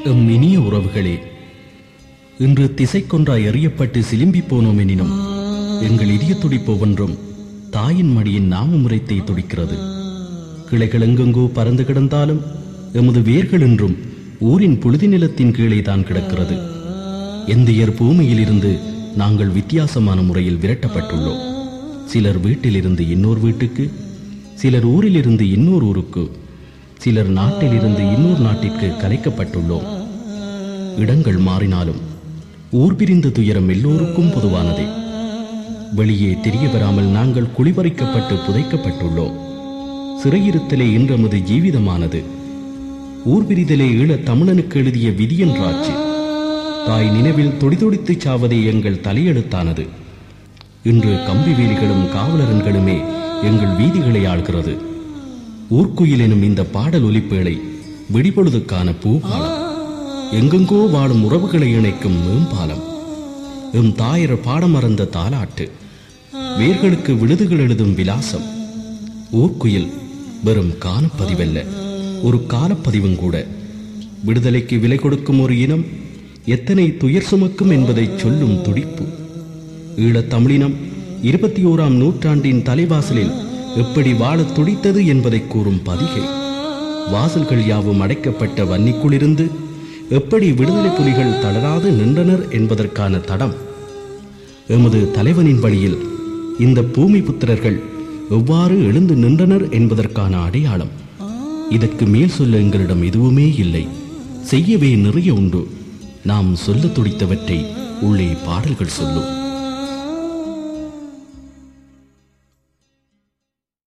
M இனிய உறவுகளே இன்று திசைக்கொன்றாய் எறியப்பட்டு சிலும்பி போனோம் எனினும் எங்கள் இதய துடிப்பு ஒன்றும் தாயின் மடியின் நாம முறைத்தை துடிக்கிறது கிளைகள் எங்கெங்கோ பறந்து கிடந்தாலும் எமது வேர்கள் என்றும் ஊரின் புழுதி நிலத்தின் கீழே தான் கிடக்கிறது எந்தையர் பூமியிலிருந்து நாங்கள் வித்தியாசமான முறையில் விரட்டப்பட்டுள்ளோம் சிலர் வீட்டிலிருந்து இன்னொரு வீட்டுக்கு சிலர் ஊரிலிருந்து இன்னொரு ஊருக்கு சிலர் நாட்டிலிருந்து இன்னொரு நாட்டிற்கு கலைக்கப்பட்டுள்ளோம் இடங்கள் மாறினாலும் ஊர் பிரிந்த துயரம் எல்லோருக்கும் பொதுவானதே வெளியே தெரிய வராமல் நாங்கள் குளிபறிக்கப்பட்டு புதைக்கப்பட்டுள்ளோம் சிறையிருத்தலே இன்றமது ஜீவிதமானது ஊர் பிரிதலே ஈழத் தமிழனுக்கு எழுதிய விதியென்றாச்சு தாய் நினைவில் துடிதுடித்துச் சாவதே எங்கள் தலையெழுத்தானது இன்று கம்பி வேலிகளும் காவலரன்களுமே எங்கள் வீதிகளை ஆள்கிறது ஊர்க்குயில் எனும் இந்த பாடல் ஒலிப்பேளை விடிபொழுதுக்கான பூபாலம் எங்கெங்கோ வாழும் உறவுகளை இணைக்கும் மேம்பாலம் எம் தாயர் பாடமறந்த தாலாட்டு வேர்களுக்கு விழுதுகள் எழுதும் விலாசம் ஊர்க்குயில் வெறும் காலப்பதிவல்ல ஒரு காலப்பதிவும் கூட விடுதலைக்கு விலை கொடுக்கும் ஒரு இனம் எத்தனை துயர் சுமக்கும் என்பதை சொல்லும் துடிப்பு ஈழத் தமிழினம் இருபத்தி ஓராம் நூற்றாண்டின் தலைவாசலில் எப்படி வாழத் துடித்தது என்பதை கூறும் பதிகை வாசல்கள் யாவும் அடைக்கப்பட்ட வன்னிக்குளிருந்து எப்படி விடுதலை புலிகள் தளராது நின்றனர் என்பதற்கான தடம் எமது தலைவனின் வழியில் இந்த பூமி புத்திரர்கள் எவ்வாறு எழுந்து நின்றனர் என்பதற்கான அடையாளம் இதற்கு மேல் சொல்ல எங்களிடம் எதுவுமே இல்லை செய்யவே நிறைய உண்டு நாம் சொல்ல துடித்தவற்றை உள்ளே பாடல்கள் சொல்லும்